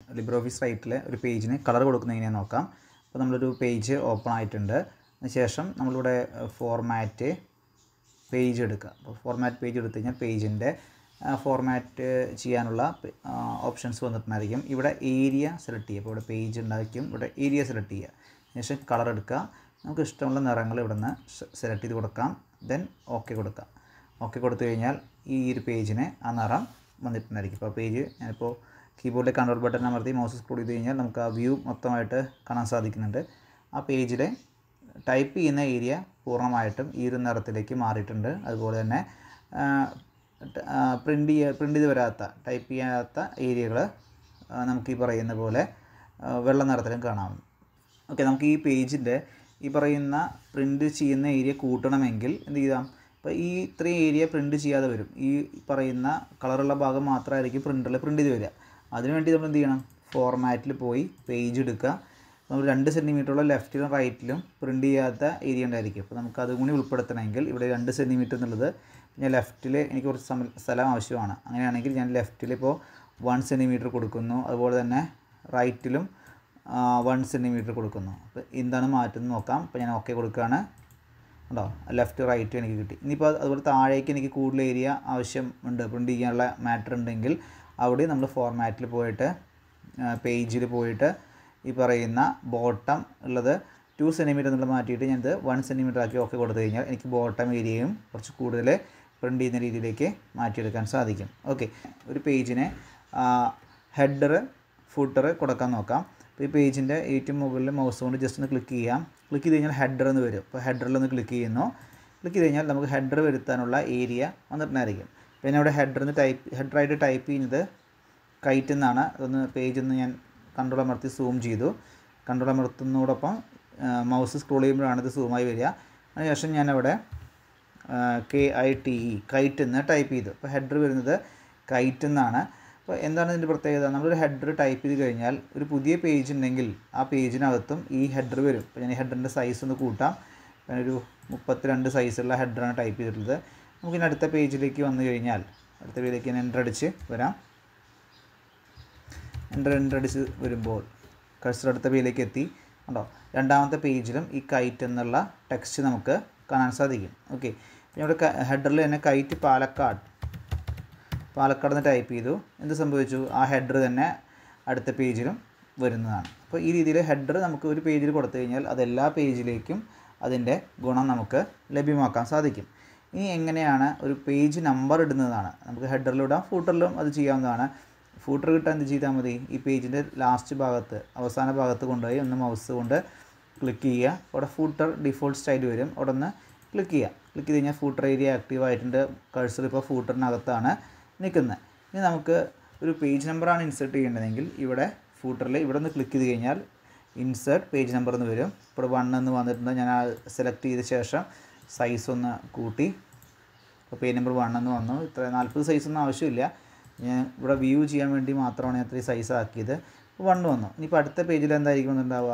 Libre office റൈറ്റിലെ ഒരു പേജിന് colour കൊടുക്കുന്നത് എങ്ങനെയാണെന്ന് നോക്കാം അപ്പോൾ നമ്മളൊരു പേജ് ഓപ്പൺ ആയിട്ടുണ്ട് അതിനുശേഷം നമ്മളിവിടെ ഫോർമാറ്റ് പേജ് എടുക്കുക അപ്പോൾ ഫോർമാറ്റ് പേജ് എടുത്തു കഴിഞ്ഞാൽ പേജിൻ്റെ ഫോർമാറ്റ് ചെയ്യാനുള്ള ഓപ്ഷൻസ് വന്നിട്ടുണ്ടായിരിക്കും ഇവിടെ ഏരിയ സെലക്ട് ചെയ്യുക അപ്പോൾ ഇവിടെ പേജ് ഉണ്ടായിരിക്കും ഇവിടെ ഏരിയ സെലക്ട് ചെയ്യുക ശേഷം കളർ എടുക്കുക നമുക്ക് ഇഷ്ടമുള്ള നിറങ്ങൾ ഇവിടെ നിന്ന് സെലക്ട് ചെയ്ത് കൊടുക്കാം ദെൻ ഓക്കെ കൊടുക്കാം ഓക്കെ കൊടുത്തു കഴിഞ്ഞാൽ ഈ ഒരു പേജിന് ആ നിറം വന്നിട്ടുണ്ടായിരിക്കും അപ്പോൾ പേജ് ഞാനിപ്പോൾ കീബോർഡിലെ കൺട്രോൾ ബട്ടൺ അമർത്തി മൗസ് സ്ക്രോൾ ചെയ്ത് കഴിഞ്ഞാൽ നമുക്ക് ആ വ്യൂ മൊത്തമായിട്ട് കാണാൻ സാധിക്കുന്നുണ്ട് ആ പേജിലെ ടൈപ്പ് ചെയ്യുന്ന ഏരിയ പൂർണ്ണമായിട്ടും ഈ ഒരു നിറത്തിലേക്ക് മാറിയിട്ടുണ്ട് അതുപോലെ തന്നെ പ്രിൻ്റ് ചെയ്യ പ്രിൻ്റ് ചെയ്ത് വരാത്ത ടൈപ്പ് ചെയ്യാത്ത ഏരിയകൾ നമുക്ക് ഈ പറയുന്ന പോലെ ആ, വെള്ള നിറത്തിലും കാണാം ഓക്കെ നമുക്ക് ഈ പേജിൻ്റെ ഈ പറയുന്ന പ്രിൻ്റ് ചെയ്യുന്ന ഏരിയ കൂട്ടണമെങ്കിൽ എന്ത് ചെയ്യാം ഇപ്പോൾ ഈ ഇത്രയും ഏരിയ പ്രിൻ്റ് ചെയ്യാതെ വരും ഈ പറയുന്ന കളറുള്ള ഭാഗം മാത്രമായിരിക്കും പ്രിൻ്ററിൽ പ്രിൻ്റ് ചെയ്ത് വരിക അതിനുവേണ്ടി നമ്മൾ എന്ത് ചെയ്യണം ഫോർമാറ്റിൽ പോയി പേജ് എടുക്കുക നമ്മൾ രണ്ട് സെൻറ്റിമീറ്ററുള്ള ലെഫ്റ്റിലും റൈറ്റിലും പ്രിൻ്റ് ചെയ്യാത്ത ഏരിയ ഉണ്ടായിരിക്കും അപ്പോൾ നമുക്ക് അതും കൂടി ഉൾപ്പെടുത്തണമെങ്കിൽ ഇവിടെ രണ്ട് സെൻറ്റിമീറ്റർ എന്നുള്ളത് ഞാൻ ലെഫ്റ്റിൽ എനിക്ക് കുറച്ച് സമ- സ്ഥലം ആവശ്യമാണ് അങ്ങനെയാണെങ്കിൽ ഞാൻ ലെഫ്റ്റിൽ ഇപ്പോൾ വൺ സെൻറ്റിമീറ്റർ കൊടുക്കുന്നു അതുപോലെ തന്നെ റൈറ്റിലും വൺ സെൻറ്റിമീറ്റർ കൊടുക്കുന്നു അപ്പോൾ എന്താണ് മാറ്റുന്നത് നോക്കാം അപ്പോൾ ഞാൻ ഓക്കെ കൊടുക്കുകയാണ് ഉണ്ടോ ലെഫ്റ്റ് റൈറ്റ് എനിക്ക് കിട്ടി ഇനിയിപ്പോൾ അതുപോലെ താഴേക്ക് എനിക്ക് കൂടുതൽ ഏരിയ ആവശ്യമുണ്ട് പ്രിൻ്റ് ചെയ്യാനുള്ള മാറ്റർ ഉണ്ടെങ്കിൽ അവിടെ നമ്മൾ ഫോർമാറ്റിൽ പോയിട്ട് പേജിൽ പോയിട്ട് ഈ പറയുന്ന ബോട്ടം ഉള്ളത് ടു സെൻറ്റിമീറ്റർ എന്നുള്ളത് മാറ്റിയിട്ട് ഞാനത് വൺ സെൻറ്റിമീറ്റർ ആക്കി ഓക്കെ കൊടുത്തു കഴിഞ്ഞാൽ എനിക്ക് ബോട്ടം ഏരിയയും കുറച്ച് കൂടുതൽ പ്രിൻ്റ് ചെയ്യുന്ന രീതിയിലേക്ക് മാറ്റിയെടുക്കാൻ സാധിക്കും ഓക്കെ ഒരു പേജിനെ ഹെഡർ ഫുട്ടർ കൊടുക്കാൻ നോക്കാം അപ്പോൾ ഈ പേജിൻ്റെ ഏറ്റവും മുകളിൽ മൗസ് കൊണ്ട് ജസ്റ്റ് ഒന്ന് ക്ലിക്ക് ചെയ്യാം ക്ലിക്ക് ചെയ്ത് കഴിഞ്ഞാൽ ഹെഡർ എന്ന് വരും അപ്പോൾ ഹെഡറിൽ ഒന്ന് ക്ലിക്ക് ചെയ്യുന്നു ക്ലിക്ക് ചെയ്ത് കഴിഞ്ഞാൽ നമുക്ക് ഹെഡർ വരുത്താനുള്ള ഏരിയ വന്നിട്ടുണ്ടായിരിക്കും പിന്നെ അവിടെ ഹെഡർ എന്ന് ടൈപ്പ് ഹെഡറായിട്ട് ടൈപ്പ് ചെയ്യുന്നത് കൈറ്റ് എന്നാണ് അതൊന്ന് പേജ് ഒന്ന് ഞാൻ കൺട്രോൾ അമർത്തി സൂം ചെയ്തു കൺട്രോൾ അമർത്തുന്നതോടൊപ്പം മൗസ് സ്ക്രോൾ ചെയ്യുമ്പോഴാണ് ഇത് സൂമായി വരിക അതിനുശേഷം ഞാനവിടെ K I T E KITE എന്ന് ടൈപ്പ് ചെയ്തു അപ്പോൾ ഹെഡർ വരുന്നത് കൈറ്റ് എന്നാണ് അപ്പോൾ എന്താണ് ഇതിൻ്റെ പ്രത്യേകത നമ്മളൊരു ഹെഡർ ടൈപ്പ് ചെയ്ത് കഴിഞ്ഞാൽ ഒരു പുതിയ പേജ് ഉണ്ടെങ്കിൽ ആ പേജിനകത്തും ഈ ഹെഡർ വരും അപ്പോൾ ഞാൻ ഈ ഹെഡറിൻ്റെ സൈസ് ഒന്ന് കൂട്ടാം ഞാനൊരു മുപ്പത്തിരണ്ട് സൈസുള്ള ഹെഡറാണ് ടൈപ്പ് ചെയ്തിട്ടുള്ളത് നമുക്കിനി അടുത്ത പേജിലേക്ക് വന്നു കഴിഞ്ഞാൽ അടുത്ത പേജിലേക്ക് ഞാൻ എൻ്റർ അടിച്ച് വരാം എൻ്റർ എൻ്റർ അടിച്ച് വരുമ്പോൾ കഴ്സർ അടുത്ത പേജിലേക്ക് എത്തി ഉണ്ടോ രണ്ടാമത്തെ പേജിലും ഈ കൈറ്റ് എന്നുള്ള ടെക്സ്റ്റ് നമുക്ക് കാണാൻ സാധിക്കും ഓക്കെ പിന്നെ ഇവിടെ ഹെഡറിൽ തന്നെ കൈറ്റ് പാലക്കാട് പാലക്കാട് എന്ന് ടൈപ്പ് ചെയ്തു എന്ത് സംഭവിച്ചു ആ ഹെഡർ തന്നെ അടുത്ത പേജിലും വരുന്നതാണ് അപ്പോൾ ഈ രീതിയിൽ ഹെഡർ നമുക്ക് ഒരു പേജിൽ കൊടുത്തു കഴിഞ്ഞാൽ അത് എല്ലാ പേജിലേക്കും അതിൻ്റെ ഗുണം നമുക്ക് ലഭ്യമാക്കാൻ സാധിക്കും ഇനി എങ്ങനെയാണ് ഒരു പേജ് നമ്പർ ഇടുന്നതാണ് നമുക്ക് ഹെഡറിലും ഇടാം ഫൂട്ടറിലും അത് ചെയ്യാവുന്നതാണ് ഫൂട്ടർ കിട്ടാൻ എന്ത് ചെയ്താൽ മതി ഈ പേജിൻ്റെ ലാസ്റ്റ് ഭാഗത്ത് അവസാന ഭാഗത്ത് കൊണ്ടുപോയി ഒന്ന് മൗസ് കൊണ്ട് ക്ലിക്ക് ചെയ്യുക അവിടെ ഫൂട്ടർ ഡിഫോൾട്ട് സ്റ്റൈൽ വരും അവിടെ ഒന്ന് ക്ലിക്ക് ചെയ്യുക ക്ലിക്ക് ചെയ്ത് കഴിഞ്ഞാൽ ഫൂട്ടർ ഏരിയ ആക്റ്റീവ് ആയിട്ടുണ്ട് കഴ്സർ ഇപ്പോൾ ഫൂട്ടറിനകത്താണ് നിൽക്കുന്നത് ഇനി നമുക്ക് ഒരു പേജ് നമ്പറാണ് ഇൻസേർട്ട് ചെയ്യേണ്ടതെങ്കിൽ ഇവിടെ ഫൂട്ടറിൽ ഇവിടെ നിന്ന് ക്ലിക്ക് ചെയ്ത് കഴിഞ്ഞാൽ ഇൻസേർട്ട് പേജ് നമ്പർ എന്ന് വരും ഇപ്പോൾ വൺ എന്ന് വന്നിട്ടുണ്ട് ഞാൻ സെലക്ട് ചെയ്ത ശേഷം സൈസ് ഒന്ന് കൂട്ടി അപ്പോൾ പേജ് നമ്പർ വൺ എന്ന് വന്നു ഇത്ര നാൽപ്പത് സൈസൊന്നും ആവശ്യമില്ല ഞാൻ ഇവിടെ വ്യൂ ചെയ്യാൻ വേണ്ടി മാത്രമാണ് ഞാൻ ഇത്രയും സൈസ് ആക്കിയത് വൺ വന്നു ഇനിയിപ്പോൾ അടുത്ത പേജിൽ എന്തായിരിക്കും വന്നിട്ടുണ്ടാവുക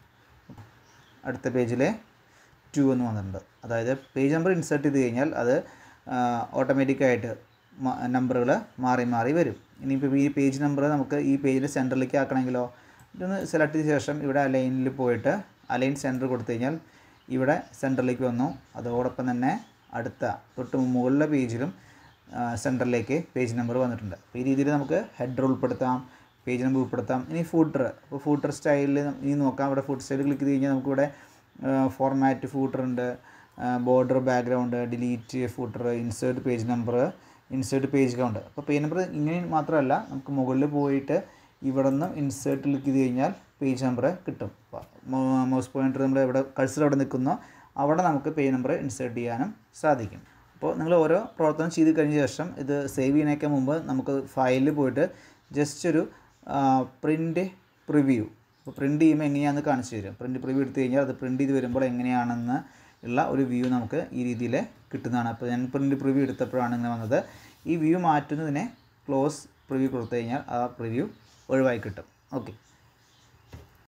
അടുത്ത പേജിൽ ടു എന്ന് വന്നിട്ടുണ്ട് അതായത് പേജ് നമ്പർ ഇൻസേർട്ട് ചെയ്ത് കഴിഞ്ഞാൽ അത് ഓട്ടോമാറ്റിക്കായിട്ട് നമ്പറുകൾ മാറി മാറി വരും ഇനിയിപ്പോൾ ഈ പേജ് നമ്പർ നമുക്ക് ഈ പേജിൻ്റെ സെൻറ്ററിലേക്ക് ആക്കണമെങ്കിലോ ഇതൊന്ന് സെലക്ട് ചെയ്ത ശേഷം ഇവിടെ അലൈനിൽ പോയിട്ട് അലൈൻ സെൻറ്റർ കൊടുത്തു കഴിഞ്ഞാൽ ഇവിടെ സെൻറ്ററിലേക്ക് വന്നു അതോടൊപ്പം തന്നെ അടുത്ത തൊട്ട് മുകളിലെ പേജിലും സെൻറ്ററിലേക്ക് പേജ് നമ്പർ വന്നിട്ടുണ്ട് അപ്പോൾ ഈ രീതിയിൽ നമുക്ക് ഹെഡർ ഉൾപ്പെടുത്താം പേജ് നമ്പർ ഉൾപ്പെടുത്താം ഇനി ഫൂട്ടർ അപ്പോൾ ഫൂട്ടർ സ്റ്റൈലിൽ ഇനി നോക്കാം ഇവിടെ ഫൂട്ടർ സ്റ്റൈൽ ക്ലിക്ക് ചെയ്ത് കഴിഞ്ഞാൽ നമുക്കിവിടെ ഫോർമാറ്റ് ഫൂട്ടർ ഉണ്ട് border background delete footer insert page number insert page count അപ്പോൾ പേജ് നമ്പർ ഇങ്ങനെ മാത്രമല്ല നമുക്ക് മുകളിൽ പോയിട്ട് ഇവിടെ നിന്ന് ഇൻസേർട്ട് ക്ലിക്ക് ചെയ്ത് കഴിഞ്ഞാൽ പേജ് നമ്പർ കിട്ടും മൗസ് പോയിൻ്റർ നമ്മൾ എവിടെ കഴ്സർ അവിടെ നിൽക്കുന്നോ അവിടെ നമുക്ക് പേജ് നമ്പർ ഇൻസേർട്ട് ചെയ്യാനും സാധിക്കും അപ്പോൾ നിങ്ങൾ ഓരോ പ്രവർത്തനം ചെയ്ത് കഴിഞ്ഞ ശേഷം ഇത് സേവ് ചെയ്യുന്നതിനൊക്കെ മുമ്പ് നമുക്ക് ഫയലിൽ പോയിട്ട് ജസ്റ്റ് ഒരു പ്രിൻ്റ് പ്രിവ്യൂ അപ്പോൾ പ്രിൻ്റ് ചെയ്യുമ്പോൾ എങ്ങനെയാണെന്ന് കാണിച്ചു തരും പ്രിൻ്റ് പ്രിവ്യൂ എടുത്തു കഴിഞ്ഞാൽ അത് പ്രിൻ്റ് ചെയ്ത് വരുമ്പോൾ എങ്ങനെയാണെന്ന് ഉള്ള ഒരു വ്യൂ നമുക്ക് ഈ രീതിയിൽ കിട്ടുന്നതാണ് അപ്പോൾ ഞാൻ പ്രിൻ്റ് പ്രിവ്യൂ എടുത്തപ്പോഴാണ് ഇങ്ങനെ വന്നത് ഈ വ്യൂ മാറ്റുന്നതിനെ ക്ലോസ് പ്രിവ്യൂ കൊടുത്തു കഴിഞ്ഞാൽ ആ പ്രിവ്യൂ ഒഴിവായി കിട്ടും ഓക്കെ